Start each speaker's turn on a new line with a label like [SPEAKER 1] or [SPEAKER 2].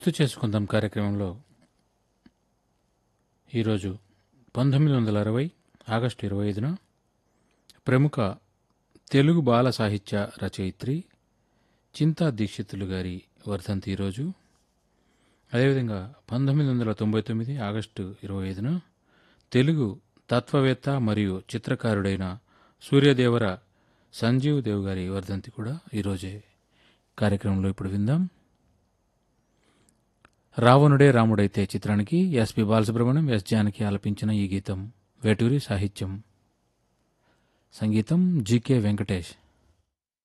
[SPEAKER 1] గుర్తు చేసుకుందాం కార్యక్రమంలో ఈరోజు పంతొమ్మిది వందల అరవై ఆగస్టు ఇరవై ఐదున ప్రముఖ తెలుగు బాల సాహిత్య రచయిత్రి చింతా దీక్షితులు గారి వర్ధంతి ఈరోజు అదేవిధంగా పంతొమ్మిది వందల తొంభై తొమ్మిది ఆగస్టు ఇరవై ఐదున తెలుగు తత్వవేత్త మరియు చిత్రకారుడైన సూర్యదేవర సంజీవ్ దేవ్ గారి వర్ధంతి కూడా ఈరోజే కార్యక్రమంలో ఇప్పుడు విందాం రావణుడే రాముడైతే చిత్రానికి ఎస్పి బాలసుబ్రహ్మణ్యం ఎస్ జానకి ఆలపించిన ఈ గీతం వేటూరి సాహిత్యం సంగీతం జీకే వెంకటేష్